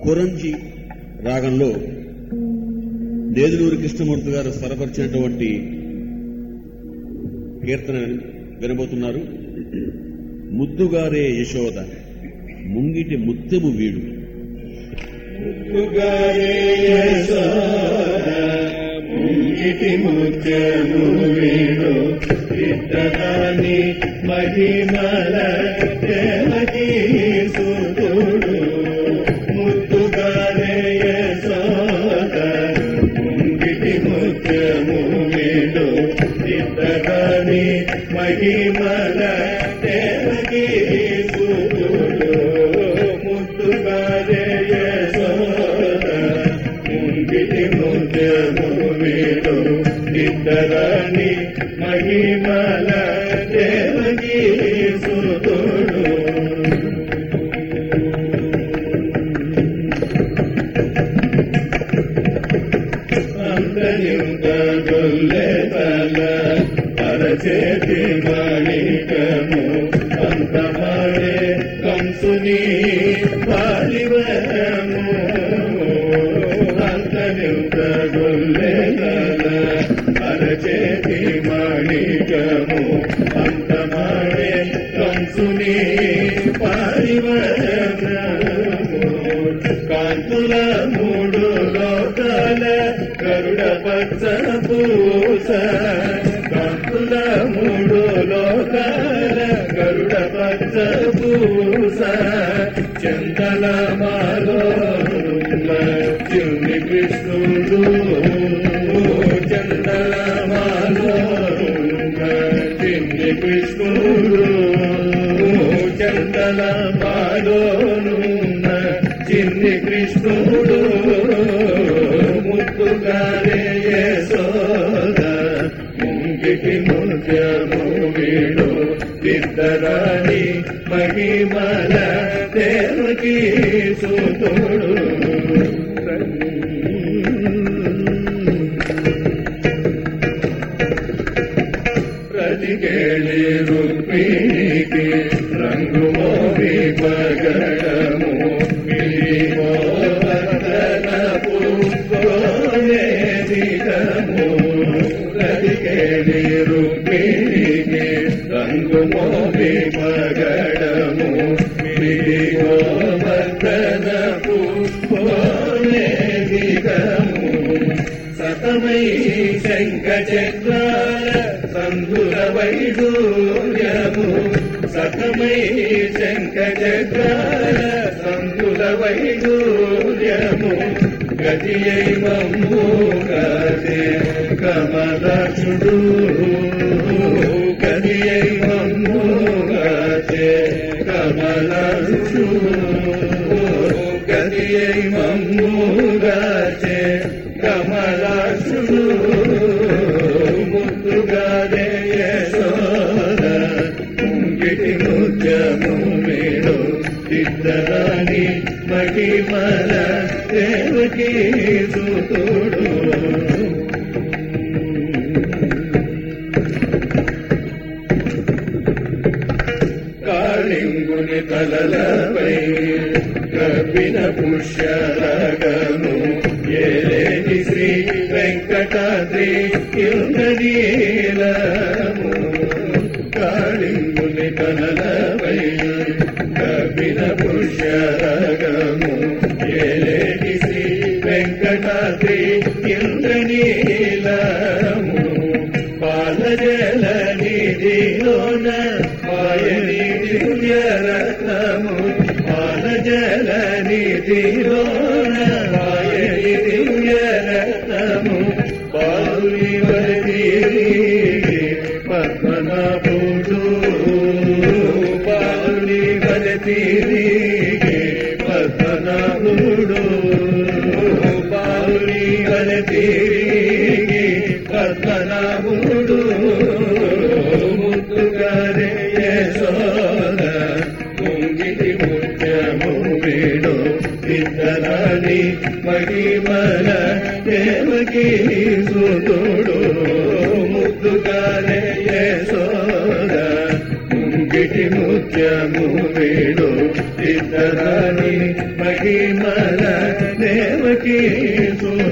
కురంజి రాగంలో నేదులూరి కృష్ణమూర్తి గారు స్వరపరిచినటువంటి కీర్తన వినబోతున్నారు ముద్దుగారే యశోద ముంగిటి ముత్తెము వీడు ముంగిటి ముత్యము వీడు ఇద్దరాని మహిమల దేవకీ సుతుడు ముద్దుగారే యశోద ముంగిటి ముత్యము వీడు ఇద్దరాని మహిమల దేవకీ సుతుడు ముద్దుగారే యశోద ముంగిటి ముద్యము వీడు ఇద్దరాని మహిమల దేవకీ సుతుడు అందరింత గొల్లె తల అరచేతి మాణికము అంతమాడే కంసుని పాలివరము అంతరింత గొల్లె తల అరచేతి మాణికము అంతమాడే కంసుని పాలివరము కాంతుల మూడు లోకాల గరుడ పచ్చ పూస కాంతుల మూడు లోకాల గరుడ పచ్చ పూస చందల మాలో చిన్ని కృష్ణుడు చందల మాలో చిన్ని కృష్ణుడు చందల మాలోనున్న చిన్ని కృష్ణుడు ముద్దుగారే యశోద ముంగిటి ముత్యము వీడు ఇద్దరాని మహిమల దేవకీ సుతుడు ప్రతికేళి రుక్మిణికి రంగు మోవి పగడము పుష్పము ప్రతికేళి రుక్మిణికి రంగు మోవి పగడము వర్ధన పుష్పము సతమై శంఖ చక్రాల సంధుర వైడూర్యము సతమై శంఖ చక్రాల సంధుర వైడూర్యము గతియై మమ్ము కదే కమలక్షుడు గతియై మమ్ము కదే కమలక్షుడు గతియై మమ్ము గతే కమలాసుడు ముద్దుగారే యశోద ముంగిటి ముత్యము వీడు ఇద్దరాని మహిమల దేవకీ సుతుడు కాళింగుని తలలపై కపిన పుష్యరగము ఏలేని శ్రీ వెంకటాద్రి ఇంద్రనీలము కాళింగుని తలలపై కపిన పుష్యరగము ఏలేని శ్రీ వెంకటాద్రి ఇంద్రనీలము పాలజల నిధిలోన పాయని దివ్యరత్నము పాలజల నిధిలోన పాయని దివ్యరత్నము పాలుని వరి పద్మనాభుడు పాలుని వరి పద్మనాభుడు పాలుని వరి పద్మనాభుడు ముద్దుగారే యశోద ముంగిటి ముత్యము వీడు ఇద్దరాని మహిమల దేవకీ సుతుడు ముద్దుగారే యశోద ముంగిటి ముంగిటి ముత్యము వీడు ఇద్దరాని మహిమల దేవకి సూత